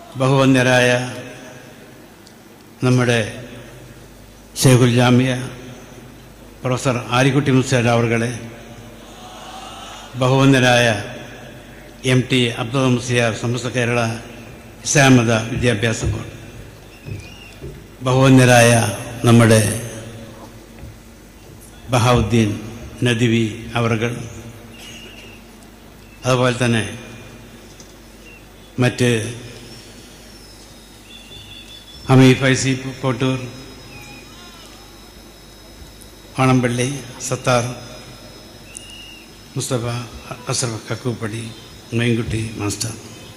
ബഹുവന്യരായ നമ്മുടെ ഷെയ്ഖുൽ ജാമിയ പ്രൊഫസർ ആലിക്കുട്ടി മുസ്താർ അവർകളെ ബഹുവന്യരായ എം ടി അബ്ദുൽ മുസ്ലിയാർ സമസ്ത കേരള ഇസ്ലാമത വിദ്യാഭ്യാസ ബോർഡ് ബഹുവന്യരായ നമ്മുടെ ബഹാവുദ്ദീൻ നദിവി അവർകൾ അതുപോലെ തന്നെ മറ്റ് അമീ ഫൈസി കോട്ടൂർ ആണമ്പള്ളി സത്താർ മുസ്തഫ അസറഫ് കക്കൂപ്പടി മൈൻകുട്ടി മാസ്റ്റർ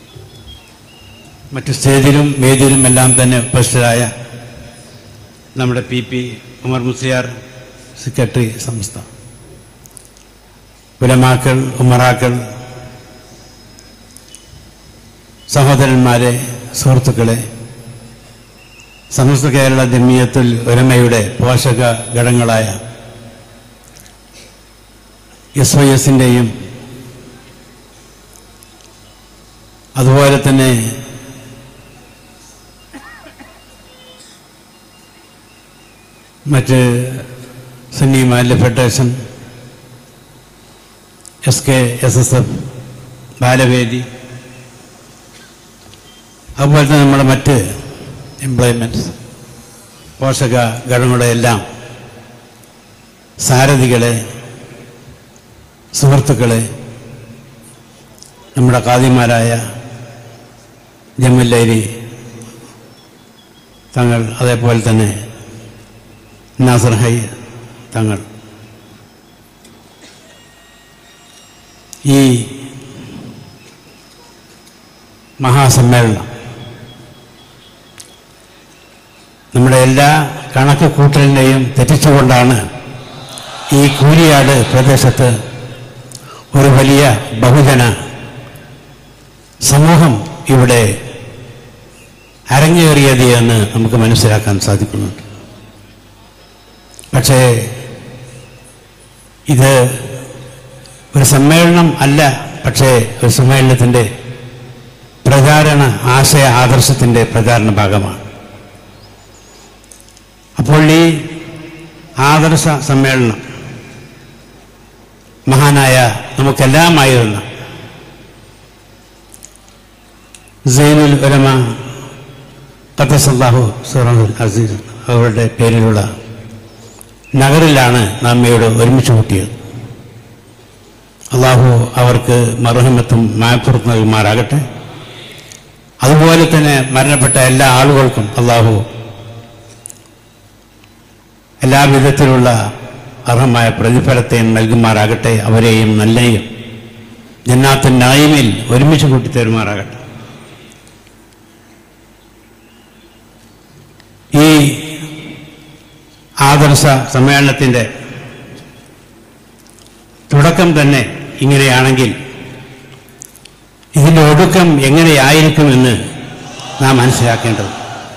മറ്റ് സ്റ്റേജിലും വേദിയിലും എല്ലാം തന്നെ ഉപസ്ഥരായ നമ്മുടെ P P Umar Musliyar secretary സംസ്ഥ ഉലമാക്കൾ ഉമറാക്കൾ സഹോദരന്മാരെ സുഹൃത്തുക്കളെ സമസ്ത കേരള ജമിയത്തുൽ ഉലമയുടെ പോഷക ഘടകങ്ങളായ എസ് വൈ എസിൻ്റെയും അതുപോലെ തന്നെ മറ്റ് സുന്നി മാലിന്യ federation S K S S F Balavedi അതുപോലെ തന്നെ നമ്മുടെ മറ്റ് എംപ്ലോയ്മെൻറ്റ്സ് പോഷക ഘടകങ്ങളെല്ലാം സാരഥികളെ സുഹൃത്തുക്കളെ നമ്മുടെ കാതിമാരായ ജമ്മല്ലൈരി തങ്ങൾ അതേപോലെ തന്നെ നാസർ ഹൈ തങ്ങൾ ഈ മഹാസമ്മേളനം നമ്മുടെ എല്ലാ കണക്ക് കൂട്ടലിനെയും തെറ്റിച്ചുകൊണ്ടാണ് ഈ കൂരിയാട് പ്രദേശത്ത് ഒരു വലിയ ബഹുജന സമൂഹം ഇവിടെ അരങ്ങേറിയത് എന്ന് നമുക്ക് മനസ്സിലാക്കാൻ സാധിക്കുന്നുണ്ട് പക്ഷേ ഇത് ഒരു സമ്മേളനം അല്ല പക്ഷേ ഒരു സമ്മേളനത്തിൻ്റെ പ്രചാരണ ആശയ ആദർശത്തിൻ്റെ പ്രചാരണ ഭാഗമാണ് അപ്പോൾ ഈ ആദർശ സമ്മേളനം മഹാനായ നമുക്കെല്ലാമായിരുന്ന സൈനുൽ ഉലമ ഖത്തസല്ലാഹു സുറഹുൽ അസീസ് അവരുടെ പേരിലുള്ള നഗറിലാണ് നാം ഇവിടെ ഒരുമിച്ച് കൂട്ടിയത് അള്ളാഹു അവർക്ക് മർഹമത്തും മാപ്പുറത്ത് നൽകുമാറാകട്ടെ അതുപോലെ തന്നെ മരണപ്പെട്ട എല്ലാ ആളുകൾക്കും അള്ളാഹു എല്ലാ വിധത്തിലുള്ള അർഹമായ പ്രതിഫലത്തെയും നൽകുമാറാകട്ടെ അവരെയും നല്ലയും ജന്നാത്തിൻ നായിമിൽ ഒരുമിച്ച് കൂട്ടിത്തരുമാറാകട്ടെ ഈ ആദർശ സമ്മേളനത്തിൻ്റെ തുടക്കം തന്നെ ഇങ്ങനെയാണെങ്കിൽ ഇതിൻ്റെ ഒടുക്കം എങ്ങനെയായിരിക്കുമെന്ന് നാം മനസ്സിലാക്കേണ്ടത്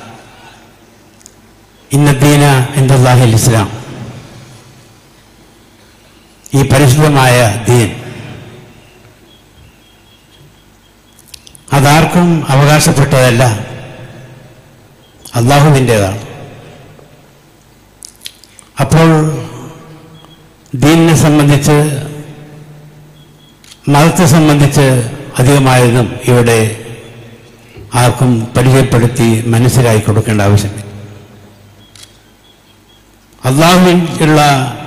ഇന്നദ്ദീന എന്തല്ലാഹിൽ ഇസ്ലാം ഈ പരിശുദ്ധമായ ദീൻ അതാർക്കും അവകാശപ്പെട്ടതല്ല അള്ളാഹുവിൻ്റെതാണ് അപ്പോൾ ദീനിനെ സംബന്ധിച്ച് മതത്തെ സംബന്ധിച്ച് അധികമായതും ഇവിടെ ആർക്കും പരിചയപ്പെടുത്തി മനസ്സിലാക്കി കൊടുക്കേണ്ട ആവശ്യമില്ല അള്ളാഹുവിനുള്ള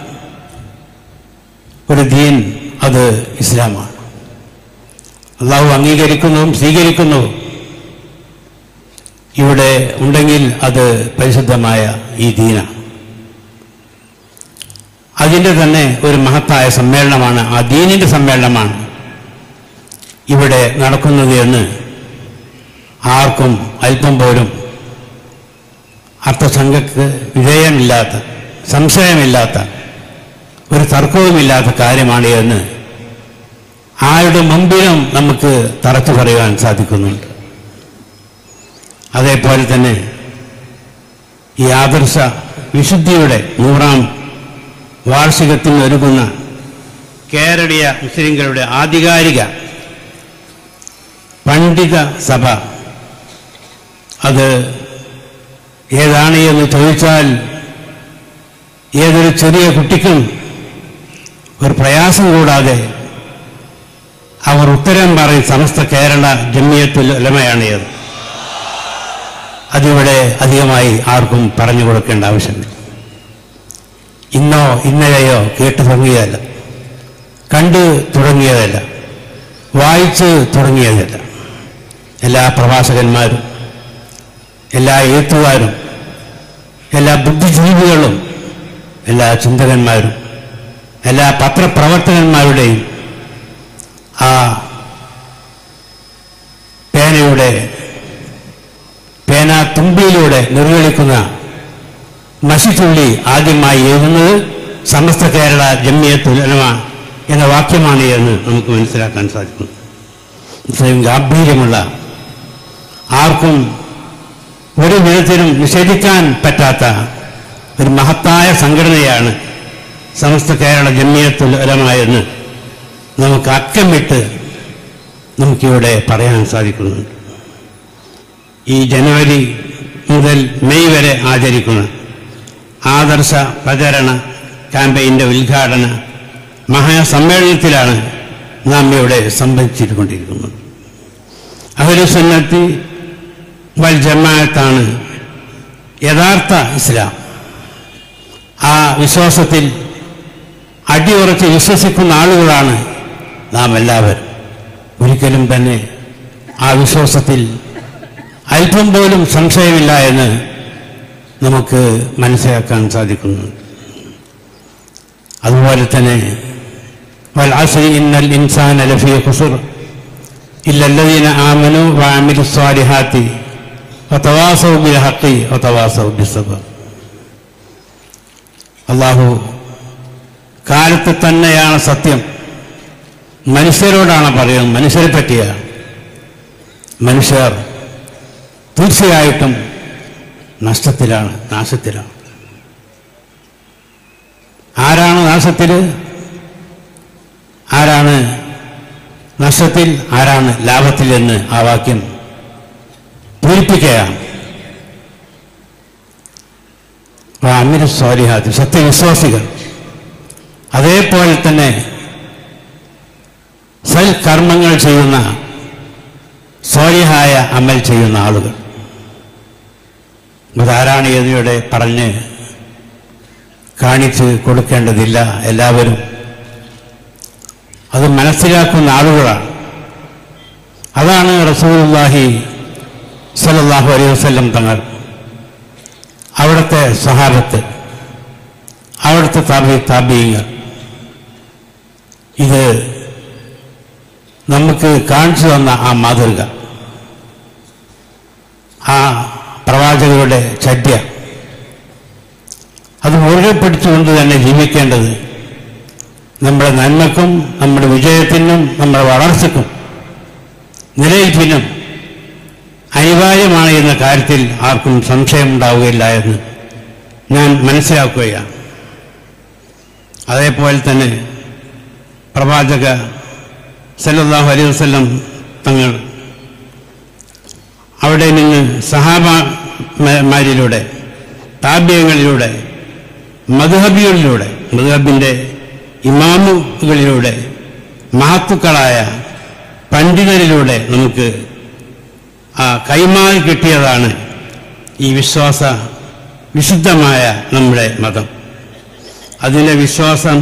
ഒരു ദീൻ അത് ഇസ്ലാമാണ് അള്ളാഹു അംഗീകരിക്കുന്നതും സ്വീകരിക്കുന്നതും ഇവിടെ ഉണ്ടെങ്കിൽ അത് പരിശുദ്ധമായ ഈ ദീനാണ് അതിൻ്റെ തന്നെ ഒരു മഹത്തായ സമ്മേളനമാണ് ആ ദീനിൻ്റെ സമ്മേളനമാണ് ഇവിടെ നടക്കുന്നത് എന്ന് ആർക്കും അല്പം പോലും അർത്ഥസംഖ്യക്ക് വിധേയമില്ലാത്ത സംശയമില്ലാത്ത ഒരു തർക്കവുമില്ലാത്ത കാര്യമാണ് എന്ന് ആരുടെ മുമ്പിലും നമുക്ക് തറച്ചു പറയുവാൻ സാധിക്കുന്നുണ്ട് അതേപോലെ തന്നെ ഈ ആദർശ വിശുദ്ധിയുടെ നൂറാം വാർഷികത്തിന് ഒരുങ്ങുന്ന കേരളീയ മുസ്ലിങ്ങളുടെ ആധികാരിക പണ്ഡിത സഭ അത് ഏതാണ് എന്ന് ചോദിച്ചാൽ ഏതൊരു ചെറിയ കുട്ടിക്കും ഒരു പ്രയാസം കൂടാതെ അവർ ഉത്തരം പറയും സമസ്ത കേരള ജമ്മിയത്തുൽ ഉലമയാണ് ഏത് അതിവിടെ അധികമായി ആർക്കും പറഞ്ഞു കൊടുക്കേണ്ട ആവശ്യമില്ല ഇന്നോ ഇന്നലെയോ കേട്ടു തുടങ്ങിയതല്ല കണ്ടു തുടങ്ങിയതല്ല വായിച്ച് തുടങ്ങിയതല്ല എല്ലാ പ്രഭാഷകന്മാരും എല്ലാ എഴുത്തുകാരും എല്ലാ ബുദ്ധിജീവികളും എല്ലാ ചിന്തകന്മാരും എല്ലാ പത്രപ്രവർത്തകന്മാരുടെയും ആ പേനയുടെ പേന തുമ്പിയിലൂടെ നിർവഹിക്കുന്ന മഷിച്ചുള്ളി ആദ്യമായി എഴുതുന്നത് സമസ്ത കേരള ജമ്മിയത്തുൽ ഉലമ എന്ന വാക്യമാണ് എന്ന് നമുക്ക് മനസ്സിലാക്കാൻ സാധിക്കും ഇത്രയും ഗാംഭീര്യമുള്ള ആർക്കും ഒരു വിധത്തിലും നിഷേധിക്കാൻ പറ്റാത്ത ഒരു മഹത്തായ സംഘടനയാണ് സമസ്ത കേരള ജമ്മിയത്തുൽ ഉലമ എന്ന് നമുക്ക് അക്കമിട്ട് നമുക്കിവിടെ പറയാൻ സാധിക്കുന്നുണ്ട് ഈ ജനുവരി മുതൽ മെയ് വരെ ആചരിക്കുന്ന ആദർശ പ്രചരണ ക്യാമ്പയിൻ്റെ ഉദ്ഘാടന മഹാസമ്മേളനത്തിലാണ് നാം ഇവിടെ സംബന്ധിച്ചിട്ടുകൊണ്ടിരിക്കുന്നത് അഹലുസന്നത്തി വൽ ജമാഅത്താണ് യഥാർത്ഥ ഇസ്ലാം ആ വിശ്വാസത്തിൽ അടിയുറച്ച് വിശ്വസിക്കുന്ന ആളുകളാണ് നാം എല്ലാവരും ഒരിക്കലും തന്നെ ആ വിശ്വാസത്തിൽ അല്പം പോലും സംശയമില്ല എന്ന് നമുക്ക് മനസ്സിലാക്കാൻ സാധിക്കുന്നു അതുപോലെ തന്നെ വൽ അസ്രി ഇന്നൽ ഇൻസാന ലഫീ ഖുസുർ ഇല്ല الذين آمنوا وعملوا الصالحات وتواصوا بالحق وتواصوا بالصبر അള്ളാഹു കാലത്ത് തന്നെയാണ് സത്യം മനുഷ്യരോടാണ് പറയുന്നത് മനുഷ്യരെ പറ്റിയാണ് മനുഷ്യർ തീർച്ചയായിട്ടും നഷ്ടത്തിലാണ് നാശത്തിലാണ് ആരാണ് നാശത്തിൽ ആരാണ് നഷ്ടത്തിൽ ആരാണ് ലാഭത്തിൽ എന്ന് ആ വാക്യം പൂരിപ്പിക്കുകയാണ് അമിര സ്വാലിഹാത്ത് സത്യവിശ്വാസികൾ അതേപോലെ തന്നെ സൽകർമ്മങ്ങൾ ചെയ്യുന്ന സ്വാലിഹായ അമൽ ചെയ്യുന്ന ആളുകൾ അതാരാണ് ഇതിലൂടെ പറഞ്ഞ് കാണിച്ച് കൊടുക്കേണ്ടതില്ല എല്ലാവരും അത് മനസ്സിലാക്കുന്ന ആളുകളാണ് അതാണ് റസൂലുള്ളാഹി സല്ലല്ലാഹു അലൈഹി വസല്ലം തങ്ങൾ അവിടുത്തെ സഹാബത്ത് അവിടുത്തെ താപി താപീയങ്ങൾ ഇത് നമുക്ക് കാണിച്ചു തന്ന ആ മാതൃക ആ പ്രവാചകരുടെ ചര്യ അത് മുറുകെ പിടിച്ചുകൊണ്ട് തന്നെ ജീവിക്കേണ്ടത് നമ്മുടെ നന്മക്കും നമ്മുടെ വിജയത്തിനും നമ്മുടെ വളർച്ചയ്ക്കും നിലനിൽപ്പിനും അനിവാര്യമാണ് എന്ന കാര്യത്തിൽ ആർക്കും സംശയമുണ്ടാവുകയില്ല എന്ന് ഞാൻ മനസ്സിലാക്കുകയാണ് അതേപോലെ തന്നെ പ്രവാചക സല്ലല്ലാഹു അലൈഹി വസല്ലം തങ്ങൾ അവിടെ നിന്ന് സഹാബമാരിലൂടെ താപ്യങ്ങളിലൂടെ മധുഹബികളിലൂടെ മധുഹബിൻ്റെ ഇമാമുകളിലൂടെ മഹത്തുക്കളായ പണ്ഡിതരിലൂടെ നമുക്ക് ആ കൈമാറി കിട്ടിയതാണ് ഈ വിശ്വാസ വിശുദ്ധമായ നമ്മുടെ മതം അതിലെ വിശ്വാസം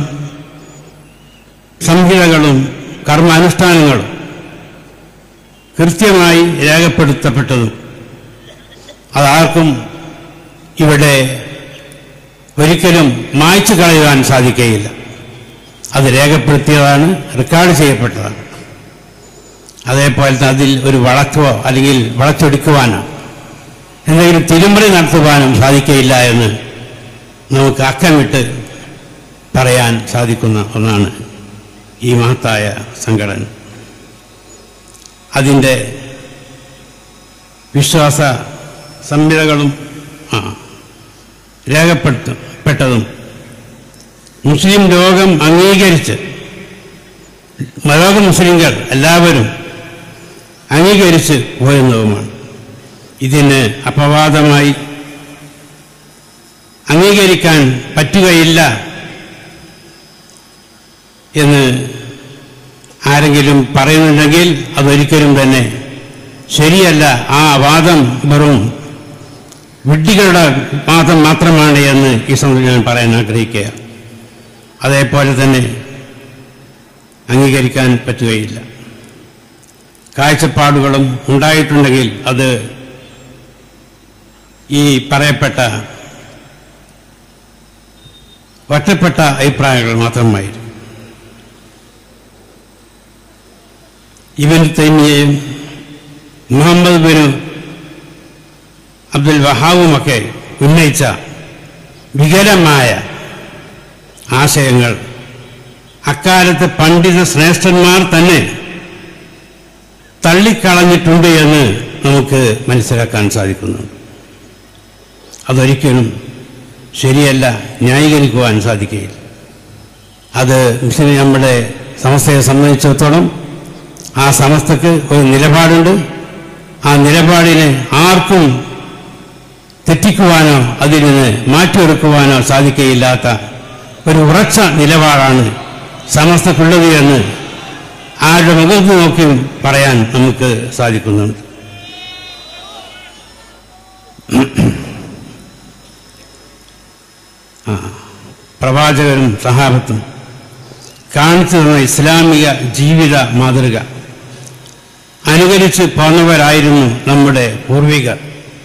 സംഹിതകളും കർമാനുഷ്ഠാനങ്ങളും കൃത്യമായി രേഖപ്പെടുത്തപ്പെട്ടതും അതാർക്കും ഇവിടെ ഒരിക്കലും മായ്ച്ചു കളയുവാൻ സാധിക്കുകയില്ല അത് രേഖപ്പെടുത്തിയതാണ് റെക്കോർഡ് ചെയ്യപ്പെട്ടതാണ് അതേപോലെ തന്നെ അതിൽ ഒരു വളക്കോ അല്ലെങ്കിൽ വളച്ചൊടിക്കുവാനോ എന്തെങ്കിലും തിരുമറി നടത്തുവാനും സാധിക്കുകയില്ല എന്ന് നമുക്ക് അക്കമിട്ട് പറയാൻ സാധിക്കുന്ന ഒന്നാണ് ഈ മഹത്തായ സംഘടന അതിൻ്റെ വിശ്വാസ സംഹിതകളും ആ രേഖപ്പെടുത്തപ്പെട്ടതും മുസ്ലിം ലോകം അംഗീകരിച്ച് ലോക മുസ്ലിങ്ങൾ എല്ലാവരും അംഗീകരിച്ച് പോരുന്നതുമാണ് ഇതിന് അപവാദമായി അംഗീകരിക്കാൻ പറ്റുകയില്ല എന്ന് ആരെങ്കിലും പറയുന്നുണ്ടെങ്കിൽ അതൊരിക്കലും തന്നെ ശരിയല്ല ആ വാദം വെറും വിഡ്ഢികളുടെ വാദം മാത്രമാണ് എന്ന് ഈ സമയത്ത് ഞാൻ പറയാൻ ആഗ്രഹിക്കുക അതേപോലെ തന്നെ അംഗീകരിക്കാൻ പറ്റുകയില്ല കാഴ്ചപ്പാടുകളും ഉണ്ടായിട്ടുണ്ടെങ്കിൽ അത് ഈ പറയപ്പെട്ട ഒറ്റപ്പെട്ട അഭിപ്രായങ്ങൾ മാത്രമായിരുന്നു ഇവൻ തൈമിയെയും മുഹമ്മദ് ബിൻ അബ്ദുൽ വഹാവുമൊക്കെ ഉന്നയിച്ച വികലമായ ആശയങ്ങൾ അക്കാലത്ത് പണ്ഡിത ശ്രേഷ്ഠന്മാർ തന്നെ തള്ളിക്കളഞ്ഞിട്ടുണ്ട് എന്ന് നമുക്ക് മനസ്സിലാക്കാൻ സാധിക്കുന്നുണ്ട് അതൊരിക്കലും ശരിയല്ല ന്യായീകരിക്കുവാൻ സാധിക്കുകയില്ല അത് മുസ്ലിം നമ്മുടെ സമസ്തയെ സംബന്ധിച്ചിടത്തോളം ആ സമസ്തക്ക് ഒരു നിലപാടുണ്ട് ആ നിലപാടിനെ ആർക്കും തെറ്റിക്കുവാനോ അതിൽ നിന്ന് മാറ്റിയെടുക്കുവാനോ സാധിക്കുകയില്ലാത്ത ഒരു ഉറച്ച നിലപാടാണ് സമസ്തക്കുള്ളത് എന്ന് ആരുടെ മുഖത്ത് നോക്കിയും പറയാൻ നമുക്ക് സാധിക്കുന്നുണ്ട് ആ, പ്രവാചകരും സഹാബത്തും കാണിച്ചു തന്ന ഇസ്ലാമിക ജീവിത മാതൃക അനുകരിച്ച് പോന്നവരായിരുന്നു നമ്മുടെ പൂർവികർ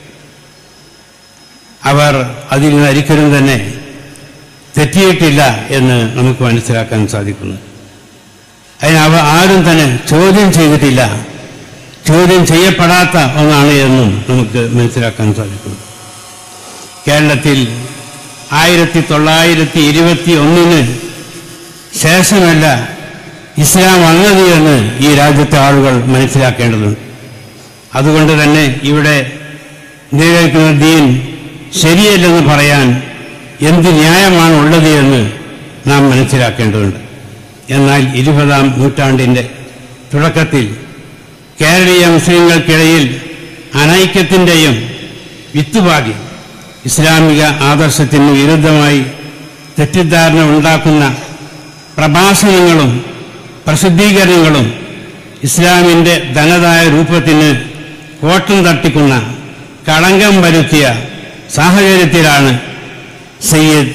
അവർ അതിൽ നിന്ന് ഒരിക്കലും തന്നെ തെറ്റിയിട്ടില്ല എന്ന് നമുക്ക് മനസ്സിലാക്കാൻ സാധിക്കുന്നു അതിന് അവ ആരും തന്നെ ചോദ്യം ചെയ്തിട്ടില്ല ചോദ്യം ചെയ്യപ്പെടാത്ത ഒന്നാണ് എന്നും നമുക്ക് മനസ്സിലാക്കാൻ സാധിക്കുന്നു കേരളത്തിൽ ആയിരത്തി തൊള്ളായിരത്തി ഇരുപത്തി ഒന്നിന് ശേഷമല്ല ഇസ്ലാം വന്നത് എന്ന് ഈ രാജ്യത്തെ ആളുകൾ മനസ്സിലാക്കേണ്ടതുണ്ട് അതുകൊണ്ട് തന്നെ ഇവിടെ നിലനിൽക്കുന്ന ദീൻ ശരിയല്ലെന്ന് പറയാൻ എന്ത് ന്യായമാണ് ഉള്ളത് എന്ന് നാം മനസ്സിലാക്കേണ്ടതുണ്ട് എന്നാൽ ഇരുപതാം നൂറ്റാണ്ടിൻ്റെ തുടക്കത്തിൽ കേരളീയ മുസ്ലിങ്ങൾക്കിടയിൽ അനൈക്യത്തിൻ്റെയും വിത്തുപാകി ഇസ്ലാമിക ആദർശത്തിന് വിരുദ്ധമായി തെറ്റിദ്ധാരണ ഉണ്ടാക്കുന്ന പ്രഭാഷണങ്ങളും പ്രസിദ്ധീകരണങ്ങളും ഇസ്ലാമിൻ്റെ ധനതായ രൂപത്തിന് കോട്ടം തട്ടിക്കുന്ന കളങ്കം വരുത്തിയ സാഹചര്യത്തിലാണ് സയ്യിദ്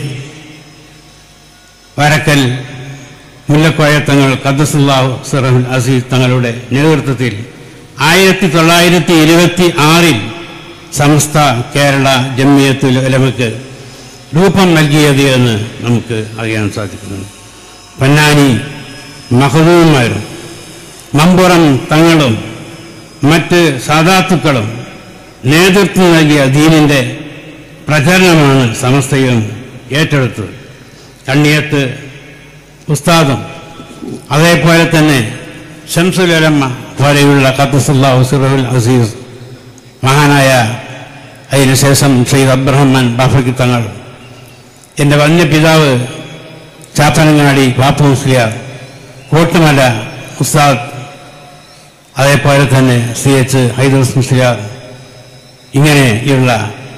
വരക്കൽ മുല്ലക്കോയ തങ്ങൾ ഖദ്സുല്ലാഹു സിറഹുൽ അസീസ് തങ്ങളുടെ നേതൃത്വത്തിൽ ആയിരത്തി തൊള്ളായിരത്തി ഇരുപത്തി ആറിൽ സമസ്ത കേരള ജമ്മിയത്തുൽ ഉലമയ്ക്ക് രൂപം നൽകിയത് എന്ന് നമുക്ക് അറിയാൻ സാധിക്കുന്നുണ്ട് പൊന്നാനി മഹദൂന്മാരും മമ്പുറം തങ്ങളും മറ്റ് സാധാത്തുക്കളും നേതൃത്വം നൽകിയ ദീനിൻ്റെ പ്രചരണമാണ് സമസ്തയും ഏറ്റെടുത്തത് കണ്ണിയത്ത് ഉസ്താദും അതേപോലെ തന്നെ ഷംസുലമ്മ പോലെയുള്ള ഖത്തസുല്ലാ സിറുൽ അസീസ് മഹാനായ അതിനുശേഷം ഷെയ്ദ് അബ്രഹ്മാൻ ബാഫക്കി തങ്ങൾ എൻ്റെ വന്യ പിതാവ് ചാത്തനങ്ങാടി ബാപ്പു മുസ്ലിയാർ കോട്ടുമല ഉസ്താദ് അതേപോലെ തന്നെ സി എച്ച് ഹൈദർസ് മുസ്ലിയാർ ഇങ്ങനെയുള്ള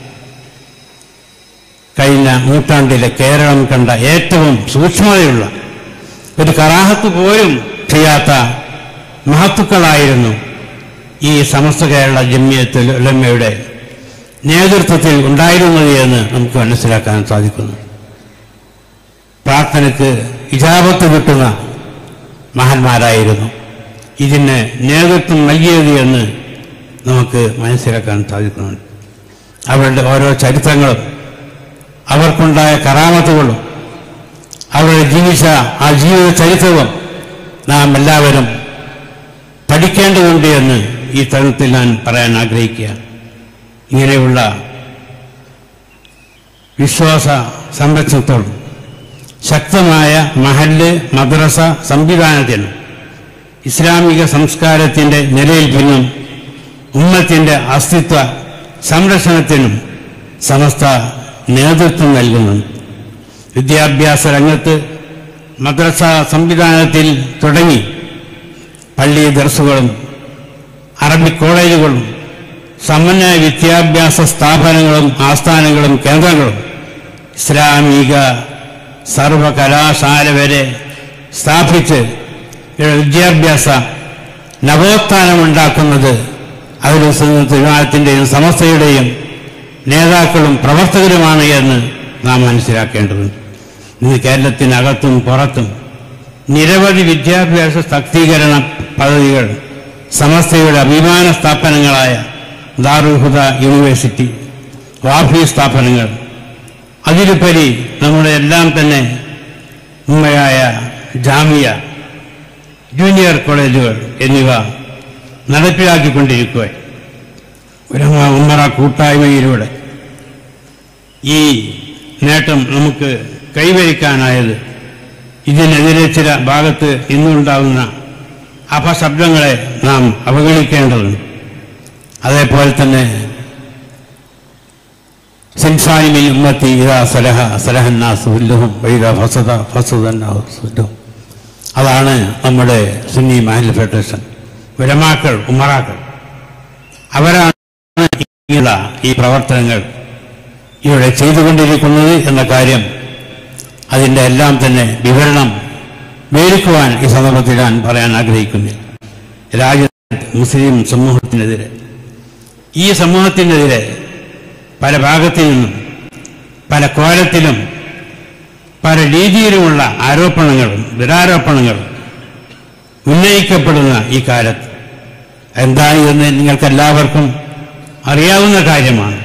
കഴിഞ്ഞ നൂറ്റാണ്ടിലെ കേരളം കണ്ട ഏറ്റവും സൂക്ഷ്മതയുള്ള ഒരു കറാഹത്ത് പോലും ചെയ്യാത്ത മഹത്തുക്കളായിരുന്നു ഈ സമസ്ത കേരള ജമ്മിയത്തുൽ ഉലമ്മയുടെ നേതൃത്വത്തിൽ ഉണ്ടായിരുന്നത് എന്ന് നമുക്ക് മനസ്സിലാക്കാൻ സാധിക്കുന്നു പ്രാർത്ഥനയ്ക്ക് ഇജാബത്ത് കിട്ടുന്ന മഹാന്മാരായിരുന്നു ഇതിന് നേതൃത്വം നൽകിയത് എന്ന് നമുക്ക് മനസ്സിലാക്കാൻ സാധിക്കുന്നുണ്ട് അവരുടെ ഓരോ ചരിത്രങ്ങളും അവർക്കുണ്ടായ കറാമത്തുകളും അവരുടെ ജീവിച്ച ആ ജീവിത ചരിത്രവും നാം എല്ലാവരും പഠിക്കേണ്ടതുണ്ട് എന്ന് ഈ തരുണത്തിൽ ഞാൻ പറയാൻ ആഗ്രഹിക്കുക ഇങ്ങനെയുള്ള വിശ്വാസ സംരക്ഷണത്തോടും ശക്തമായ മഹല്ല് മദ്രസ സംവിധാനത്തിനും ഇസ്ലാമിക സംസ്കാരത്തിൻ്റെ നിലനിൽപ്പിനും ഉമ്മത്തിൻ്റെ അസ്തിത്വ സംരക്ഷണത്തിനും സമസ്ത നേതൃത്വം നൽകുന്നുണ്ട് വിദ്യാഭ്യാസ രംഗത്ത് മദ്രസ സംവിധാനത്തിൽ തുടങ്ങി പള്ളി ദർസുകളും അറബിക് കോളേജുകളും സമ്പന്ന വിദ്യാഭ്യാസ സ്ഥാപനങ്ങളും ആസ്ഥാനങ്ങളും കേന്ദ്രങ്ങളും ഇസ്ലാമിക സർവകലാശാല വരെ സ്ഥാപിച്ച് ഇവിടെ വിദ്യാഭ്യാസ നവോത്ഥാനമുണ്ടാക്കുന്നത് അതിൽ തീരുമാനത്തിൻ്റെയും സമസ്തയുടെയും നേതാക്കളും പ്രവർത്തകരുമാണ് എന്ന് നാം മനസ്സിലാക്കേണ്ടതുണ്ട് ഇന്ന് കേരളത്തിനകത്തും പുറത്തും നിരവധി വിദ്യാഭ്യാസ ശാക്തീകരണ പദ്ധതികൾ സമസ്തയുടെ അഭിമാന സ്ഥാപനങ്ങളായ ദാറുൽഹുദ യൂണിവേഴ്സിറ്റി വാഫി സ്ഥാപനങ്ങൾ അതിലുപരി നമ്മുടെ എല്ലാം തന്നെ ഉമ്മയായ ജാമിയ ജൂനിയർ കോളേജുകൾ എന്നിവ നടപ്പിലാക്കിക്കൊണ്ടിരിക്കുക ഉലമ ഉമ്മറ കൂട്ടായ്മയിലൂടെ ഈ നേട്ടം നമുക്ക് കൈവരിക്കാനായത് ഇതിനെതിരെ ചില ഭാഗത്ത് ഇന്നുണ്ടാകുന്ന അപശബ്ദങ്ങളെ നാം അവഗണിക്കേണ്ടതുണ്ട് അതേപോലെ തന്നെ സിൻസാനിമിൽ ഉമ്മത്തി ഇതാ സലഹ സലഹന്നാസ് ഉല്ലുഹും വൈദ ഫസദ ഫസദന്നാഹും അതാണ് നമ്മുടെ സുന്നി മഹൽ ഫെഡറേഷൻ ഉലമാക്കൾ ഉമറാക്കൾ അവരാണ് ഇങ്ങനെയുള്ള ഈ പ്രവർത്തനങ്ങൾ ഇവിടെ ചെയ്തുകൊണ്ടിരിക്കുന്നത് എന്ന കാര്യം അതിൻ്റെ എല്ലാം തന്നെ വിവരണം മേടിക്കുവാൻ ഈ സന്ദർഭത്തിൽ ഞാൻ പറയാൻ ആഗ്രഹിക്കുന്നില്ല രാജ്യത്ത് മുസ്ലിം സമൂഹത്തിനെതിരെ ഈ സമൂഹത്തിനെതിരെ പല ഭാഗത്തു നിന്നും പല കോലത്തിലും പല രീതിയിലുമുള്ള ആരോപണങ്ങളും ദുരാരോപണങ്ങളും ഉന്നയിക്കപ്പെടുന്ന ഈ കാലത്ത് എന്താണ് എന്ന് നിങ്ങൾക്കെല്ലാവർക്കും അറിയാവുന്ന കാര്യമാണ്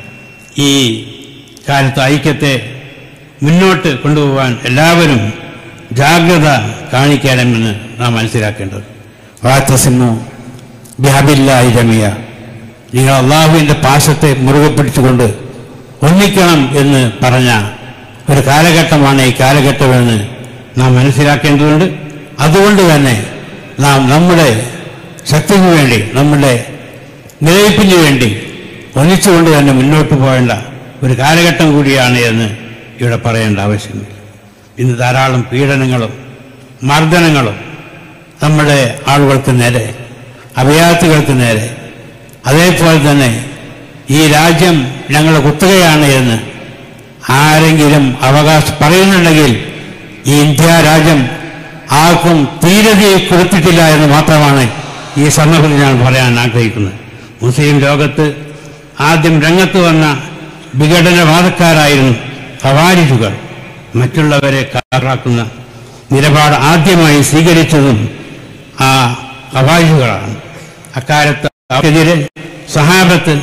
ഈ കാലത്ത് ഐക്യത്തെ മുന്നോട്ട് കൊണ്ടുപോകാൻ എല്ലാവരും ജാഗ്രത കാണിക്കണമെന്ന് നാം മനസ്സിലാക്കേണ്ടത് വാത്തസിന്നു ബിഹബില്ലായി രമിയ നിങ്ങൾ അള്ളാഹുവിൻ്റെ പാശത്തെ മുറുകെ പിടിച്ചുകൊണ്ട് ഒന്നിക്കണം എന്ന് പറഞ്ഞ ഒരു കാലഘട്ടമാണ് ഈ കാലഘട്ടമെന്ന് നാം മനസ്സിലാക്കേണ്ടതുണ്ട് അതുകൊണ്ട് തന്നെ നാം നമ്മുടെ ശക്തിക്ക് വേണ്ടി നമ്മുടെ നിലനിൽപ്പിന് വേണ്ടി ഒന്നിച്ചുകൊണ്ട് തന്നെ മുന്നോട്ട് പോകേണ്ട ഒരു കാലഘട്ടം കൂടിയാണ് എന്ന് ഇവിടെ പറയേണ്ട ആവശ്യമില്ല ഇന്ന് ധാരാളം പീഡനങ്ങളും മർദ്ദനങ്ങളും നമ്മുടെ ആളുകൾക്ക് നേരെ അഭയാർത്ഥികൾക്ക് നേരെ അതേപോലെ തന്നെ ഈ രാജ്യം ഞങ്ങളുടെ കുത്തകയാണ് എന്ന് ആരെങ്കിലും അവകാശം പറയുന്നുണ്ടെങ്കിൽ ഈ ഇന്ത്യ രാജ്യം ആർക്കും തീരതി കൊടുത്തിട്ടില്ല എന്ന് മാത്രമാണ് ഈ സന്ദർഭത്തിൽ ഞാൻ പറയാൻ ആഗ്രഹിക്കുന്നത് മുസ്ലിം ലോകത്ത് ആദ്യം രംഗത്ത് വന്ന വിഘടനവാദക്കാരായിരുന്നു ഹവാരിജുകൾ മറ്റുള്ളവരെ കാറാക്കുന്ന നിലപാട് ആദ്യമായി സ്വീകരിച്ചതും ആ ഹവാരിജുകളാണ് അക്കാലത്ത് അവർക്കെതിരെ സഹാബത്ത്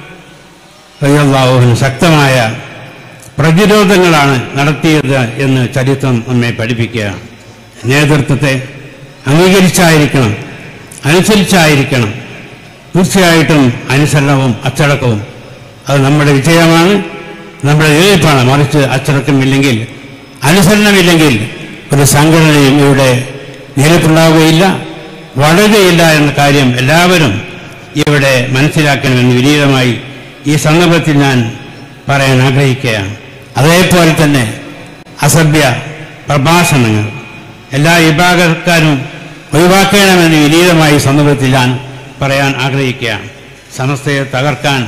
റളിയല്ലാഹുവിന് ശക്തമായ പ്രതിരോധങ്ങളാണ് നടത്തിയത് എന്ന് ചരിത്രം നമ്മെ പഠിപ്പിക്കുകയാണ് നേതൃത്വത്തെ അംഗീകരിച്ചായിരിക്കണം അനുസരിച്ചായിരിക്കണം തീർച്ചയായിട്ടും അനുസരണവും അച്ചടക്കവും അത് നമ്മുടെ വിജയമാണ് നമ്മുടെ എതിർപ്പാണ് മറിച്ച് അച്ചടക്കമില്ലെങ്കിൽ അനുസരണമില്ലെങ്കിൽ ഒരു സംഘടനയും ഇവിടെ നിലനിൽപ്പുണ്ടാവുകയില്ല വളരുകയില്ല എന്ന കാര്യം എല്ലാവരും ഇവിടെ മനസ്സിലാക്കണമെന്ന് വിനീതമായി ഈ സന്ദർഭത്തിൽ ഞാൻ പറയാൻ ആഗ്രഹിക്കുകയാണ് അതേപോലെ തന്നെ അസഭ്യ പ്രഭാഷണങ്ങൾ എല്ലാ വിഭാഗക്കാരും ഒഴിവാക്കണമെന്ന് വിനീതമായി സന്ദർഭത്തിൽ ഞാൻ പറയാൻ ആഗ്രഹിക്കുകയാണ് സമസ്തയെ തകർക്കാൻ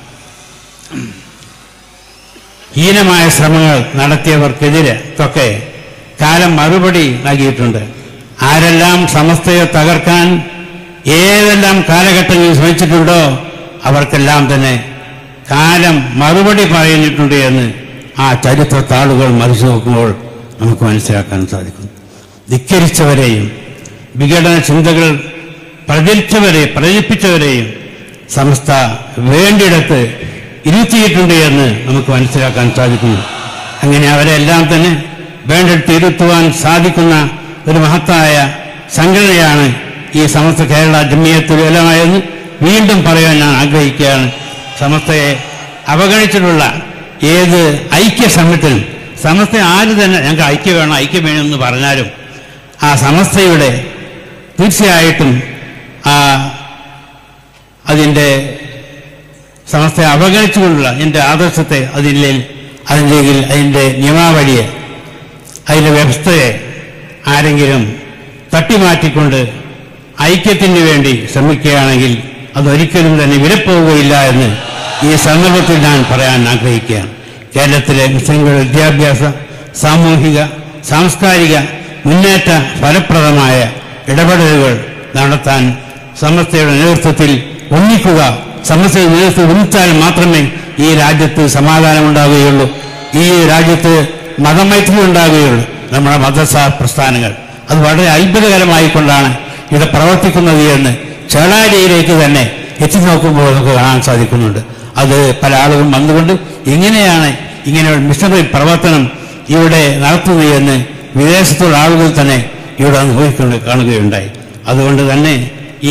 ഹീനമായ ശ്രമങ്ങൾ നടത്തിയവർക്കെതിരെ ഒക്കെ കാലം മറുപടി നൽകിയിട്ടുണ്ട് ആരെല്ലാം സമസ്തയെ തകർക്കാൻ ഏതെല്ലാം കാലഘട്ടങ്ങളിൽ ശ്രമിച്ചിട്ടുണ്ടോ അവർക്കെല്ലാം തന്നെ കാലം മറുപടി പറയുന്നിട്ടുണ്ട് എന്ന് ആ ചരിത്ര താളുകൾ മറിച്ചു നോക്കുമ്പോൾ നമുക്ക് മനസ്സിലാക്കാൻ സാധിക്കും ധിക്കരിച്ചവരെയും വിഘടന ചിന്തകൾ പ്രചരിച്ചവരെ പ്രചരിപ്പിച്ചവരെയും സമസ്ത വേണ്ടിയിടത്ത് ഇരുത്തിയിട്ടുണ്ട് എന്ന് നമുക്ക് മനസ്സിലാക്കാൻ സാധിക്കുന്നു അങ്ങനെ അവരെല്ലാം തന്നെ വേണ്ടിടത്ത് ഇരുത്തുവാൻ സാധിക്കുന്ന ഒരു മഹത്തായ സംഘടനയാണ് ഈ സമസ്ത കേരള ജമിയത്തുൽ ഉലമ എന്ന് വീണ്ടും പറയാൻ ഞാൻ ആഗ്രഹിക്കുകയാണ് സമസ്തയെ അവഗണിച്ചിട്ടുള്ള ഏത് ഐക്യ സമയത്തിനും സമസ്ത ആര് തന്നെ ഞങ്ങൾക്ക് ഐക്യം വേണം ഐക്യം വേണമെന്ന് പറഞ്ഞാലും ആ സമസ്തയുടെ തീർച്ചയായിട്ടും ആ അതിൻ്റെ സമസ്തയെ അവഗണിച്ചുകൊണ്ടുള്ള എൻ്റെ ആദർശത്തെ അതിൻ്റെ അതിൻ്റെ അതിൻ്റെ നിയമാവലിയെ അതിൻ്റെ വ്യവസ്ഥയെ ആരെങ്കിലും തട്ടിമാറ്റിക്കൊണ്ട് ഐക്യത്തിന് വേണ്ടി ശ്രമിക്കുകയാണെങ്കിൽ അതൊരിക്കലും തന്നെ വിലപ്പോവുകയില്ല എന്ന് ഈ സന്ദർഭത്തിൽ ഞാൻ പറയാൻ ആഗ്രഹിക്കുകയാണ് കേരളത്തിലെ മുസ്ലിങ്ങളുടെ വിദ്യാഭ്യാസ സാമൂഹിക സാംസ്കാരിക മുന്നേറ്റ ഫലപ്രദമായ ഇടപെടലുകൾ നടത്താൻ സമസ്തയുടെ നേതൃത്വത്തിൽ ഒന്നിക്കുക സമസ്തയുടെ നേതൃത്വത്തിൽ ഒന്നിച്ചാൽ മാത്രമേ ഈ രാജ്യത്ത് സമാധാനം ഉണ്ടാവുകയുള്ളൂ ഈ രാജ്യത്ത് മതമൈത്രി ഉണ്ടാവുകയുള്ളൂ നമ്മുടെ മതസ പ്രസ്ഥാനങ്ങൾ അത് വളരെ അത്ഭുതകരമായിക്കൊണ്ടാണ് ഇവിടെ പ്രവർത്തിക്കുന്നത് എന്ന് ചേളാരിയിലേക്ക് തന്നെ എത്തി നോക്കുമ്പോൾ നമുക്ക് കാണാൻ സാധിക്കുന്നുണ്ട് അത് പല ആളുകളും വന്നുകൊണ്ട് എങ്ങനെയാണ് ഇങ്ങനെ ഒരു മിഷണറി പ്രവർത്തനം ഇവിടെ നടത്തുന്നത് എന്ന് വിദേശത്തുള്ള ആളുകൾ തന്നെ ഇവിടെ അനുഭവിക്കൊണ്ട് കാണുകയുണ്ടായി അതുകൊണ്ട് തന്നെ ഈ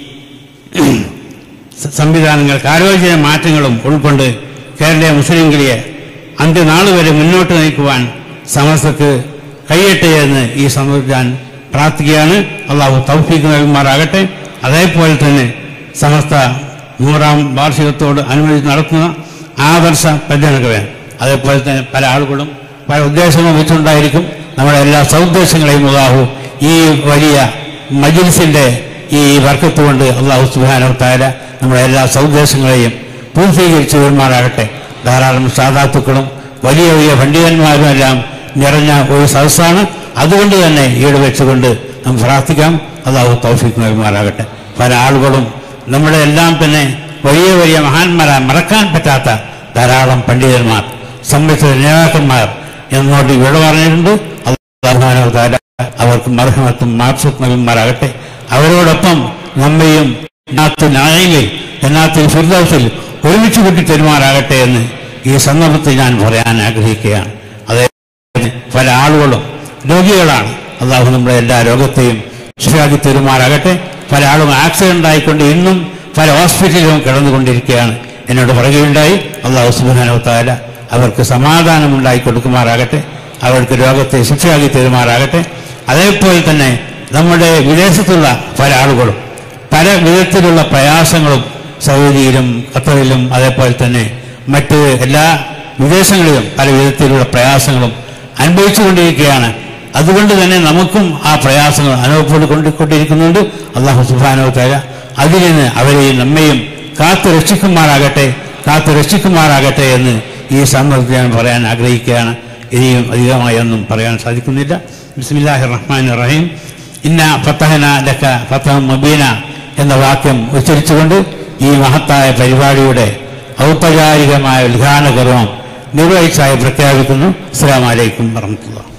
സ- സംവിധാനങ്ങൾ ആലോചന മാറ്റങ്ങളും ഉൾക്കൊണ്ട് കേരളീയ മുസ്ലിംകളെ അന്ത്യനാൾ വരെ മുന്നോട്ട് നയിക്കുവാൻ സമസ്തക്ക് കഴിയട്ടെ എന്ന് ഈ സന്ദർഭത്തിൽ ഞാൻ പ്രാർത്ഥിക്കുകയാണ് അള്ളാഹു തൗഫീഖ് നൽകുമാറാകട്ടെ അതേപോലെ തന്നെ സമസ്ത നൂറാം വാർഷികത്തോട് അനുബന്ധിച്ച് നടത്തുന്ന ആദർശ പ്രചരണകവൻ അതേപോലെ തന്നെ പല ആളുകളും പല ഉദ്ദേശങ്ങളും വെച്ചുണ്ടായിരിക്കും നമ്മുടെ എല്ലാ സൗദ്ദേശങ്ങളെയും അള്ളാഹു ഈ വലിയ മജിൽസിന്റെ ഈ വർക്കത്ത് കൊണ്ട് അള്ളാഹു സുബാനവത്തായ നമ്മുടെ എല്ലാ സൗദ്ദേശങ്ങളെയും പൂർത്തീകരിച്ചു വരുമാറാകട്ടെ ധാരാളം സാധാത്തുക്കളും വലിയ വലിയ പണ്ഡിതന്മാരും എല്ലാം നിറഞ്ഞ ഒരു സദസ്സാണ് അതുകൊണ്ട് തന്നെ ഈട് വെച്ചുകൊണ്ട് നാം പ്രാർത്ഥിക്കാം അള്ളാഹു തൗഫീഖ് നൽകുമാറാകട്ടെ പല ആളുകളും നമ്മുടെ എല്ലാം തന്നെ വലിയ വലിയ മഹാന്മാരാ മറക്കാൻ പറ്റാത്ത ധാരാളം പണ്ഡിതന്മാർ സംബന്ധിച്ച നേതാക്കന്മാർ എന്നോട് ഇവിടെ പറഞ്ഞിട്ടുണ്ട് അള്ളാഹുമാനവതാര അവർക്ക് മർഹമത്തും മാപ്സത്തും നൽകുമാറാകട്ടെ അവരോടൊപ്പം നമ്മയും എന്നാത്തിൽ നായികയിൽ എന്നാത്തിൽ ഫിർദൗസിൽ ഒരുമിച്ച് കൂട്ടി തരുമാറാകട്ടെ എന്ന് ഈ സന്ദർഭത്തിൽ ഞാൻ പറയാൻ ആഗ്രഹിക്കുകയാണ് അതേ പല ആളുകളും രോഗികളാണ് അള്ളാഹു നമ്മുടെ എല്ലാ രോഗത്തെയും ശരിയാക്കി തരുമാറാകട്ടെ പല ആളും ആക്സിഡന്റ് ആയിക്കൊണ്ട് ഇന്നും പല ഹോസ്പിറ്റലിലും കിടന്നുകൊണ്ടിരിക്കുകയാണ് എന്നോട് പറയുകയുണ്ടായി അള്ളാഹു സുബാനവത്താല അവർക്ക് സമാധാനം ഉണ്ടായി കൊടുക്കുമാറാകട്ടെ അവർക്ക് രോഗത്തെ ശിക്ഷയാക്കി തരുമാറാകട്ടെ അതേപോലെ തന്നെ നമ്മുടെ വിദേശത്തുള്ള പല ആളുകളും പല വിധത്തിലുള്ള പ്രയാസങ്ങളും സൗദിയിലും ഖത്തറിലും അതേപോലെ തന്നെ മറ്റ് എല്ലാ വിദേശങ്ങളിലും പല വിധത്തിലുള്ള പ്രയാസങ്ങളും അനുഭവിച്ചുകൊണ്ടിരിക്കുകയാണ് അതുകൊണ്ട് തന്നെ നമുക്കും ആ പ്രയാസങ്ങൾ അനുഭവപ്പെട്ടുകൊണ്ടിരിക്കുന്നുണ്ട് അള്ളാഹു സുബാനോ തര അതിൽ നിന്ന് അവരെയും നമ്മയും കാത്തു രക്ഷിക്കുമാറാകട്ടെ കാത്തു രക്ഷിക്കുമാറാകട്ടെ എന്ന് ഈ സന്ദർഭത്തിൽ ഞാൻ പറയാൻ ആഗ്രഹിക്കുകയാണ് ഇനിയും അധികമായി ഒന്നും പറയാൻ സാധിക്കുന്നില്ല ബിസ്മില്ലാഹി റഹ്മാൻ റഹീം ഇന്ന ഫത്തഹന ലക്ക ഫത്തഹ മബീന എന്ന വാക്യം ഉച്ചരിച്ചുകൊണ്ട് ഈ മഹത്തായ പരിപാടിയുടെ ഔപചാരികമായ ഉദ്ഘാടന കർമ്മം നിർവഹിച്ചായി പ്രഖ്യാപിക്കുന്നു അസ്സാം വലൈക്കും വർഹമത്തുള്ള